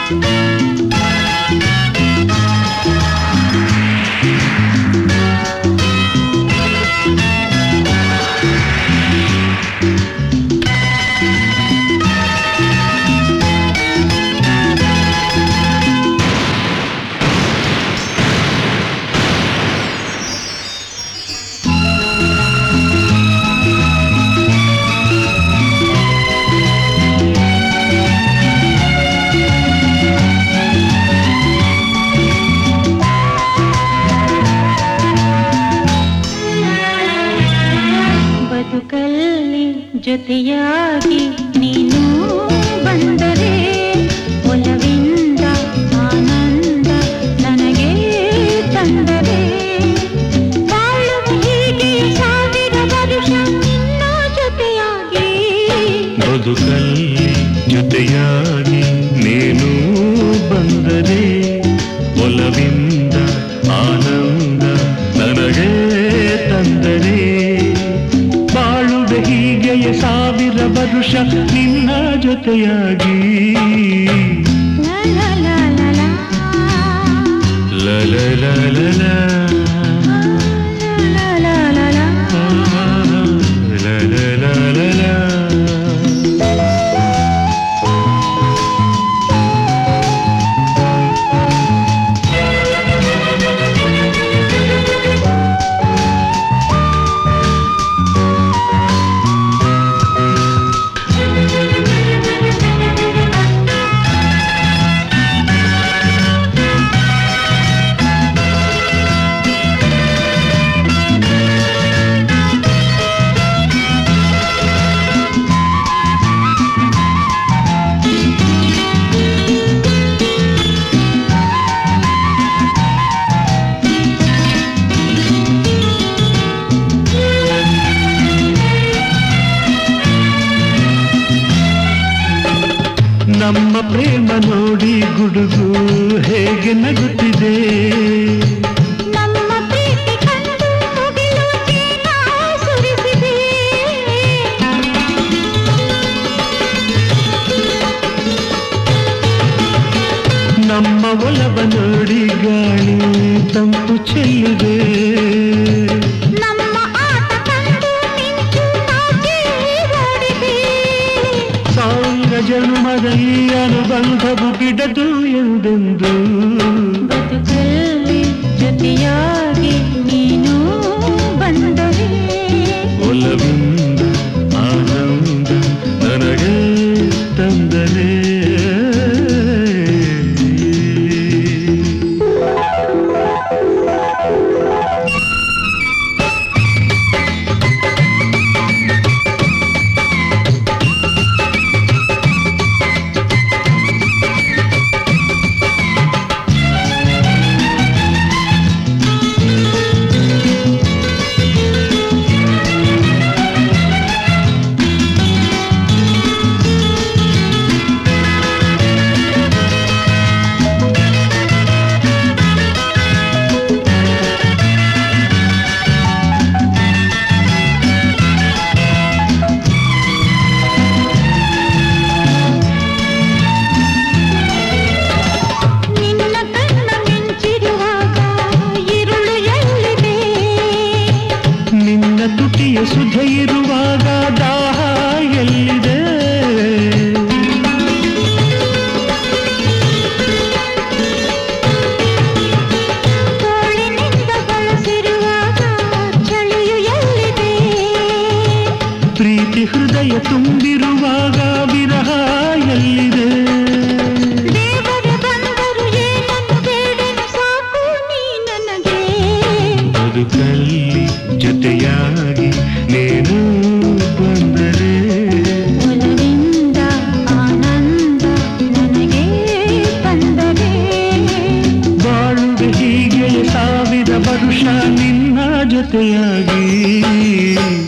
ಬದುಕಲ್ಲಿ ಜೊತೆಯಾಗಿ ನೀನು ಬಂದರೆ ಒಲವಿಂದ ಆನಂದ ನನಗೆ ತಂದರೆ ಬಾಳುವ ಹೀಗೆ ಸಾವಿರ ವರುಷ ನಿನ್ನ ಜೊತೆಯಾಗಿ ಬದುಕಲ್ಲಿ ಜೊತೆಯಾಗಿ ನೀನು ಬಂದರೆ ಒಲವಿಂದ ಆನಂದ ನನಗೆ ತಂದರೆ ಬಾಳುವೆ ಹೀಗೆಯೇ ಸಾವಿರ ವರುಷ ನಿನ್ನ ಜೊತೆಯಾಗಿ ಲಾ ಲಾ ಲಾ ಲಾ ಲಾ. ಲ ಲ ಲ ಲ ಲ. ಲಾ ಲಾ ಲಾ ಲಾ. ಲ ಲ ಲ ಲ ಲ. ನಮ್ಮ ಪ್ರೇಮ ನೋಡಿ ಗುಡುಗು ಹೇಗೆ ನಗುತ್ತಿದೆ ನಮ್ಮ ಪ್ರೀತಿ ಕಂಡು ಮುಗಿಲು ಜೀವ ಸುರಿಸಿದೆ ನಮ್ಮ ಒಲವ ನೋಡಿ ಗಾಳಿ ತಂಪು ಚೆಲ್ಲಿದೆ ನಮ್ಮ ಆಟ ಕಂಡು ಮಿಂಚು ನಾಚಿ ಓಡಿದೆ ಸಾವಿರ ಜನ್ಮದ ಈ ಅನುಬಂಧವು ಬಿಡದು ಎಂದೆಂದು ಬದುಕಲ್ಲಿ ಜೊತೆಯಾಗಿ ನೀನು ಬಂದರೆ ಒಲವಿಂದ ಆನಂದ ನನಗೆ ತಂದರೆ ನಿನ್ನ ಕಣ್ಣ ಮಿಂಚಿರುವಾಗ ഇരുಳು ಎಲ್ಲಿದೆ ನಿನ್ನ ತುಟಿಯ ಸುಧೆ ಇರುವಾಗ ದಾಹ ಎಲ್ಲಿದೆ ತೋಳಿನಿಂದ ಬಳಸಿರುವಾಗ ಚಳಿಯು ಎಲ್ಲಿದೆ ಪ್ರೀತಿ ಹೃದಯ ತುಂಬಿರುವಾಗ ವಿರಹ ಎಲ್ಲಿದೆ ದೇವರು ಬಂದರು ಏನನ್ನು ಬೇಡನು ಸಾಕು ನೀ ನನಗೆ ಬದುಕಲ್ಲಿ ಜೊತೆಯಾಗಿ ನೀನು ಬಂದರೆ ಒಲವಿಂದ ಆನಂದ ನನಗೆ ತಂದರೆ ಬಾಳುವೆ ಹೀಗೆ ಸಾವಿರ ವರುಷ ನಿನ್ನ ಜೊತೆಯಾಗಿ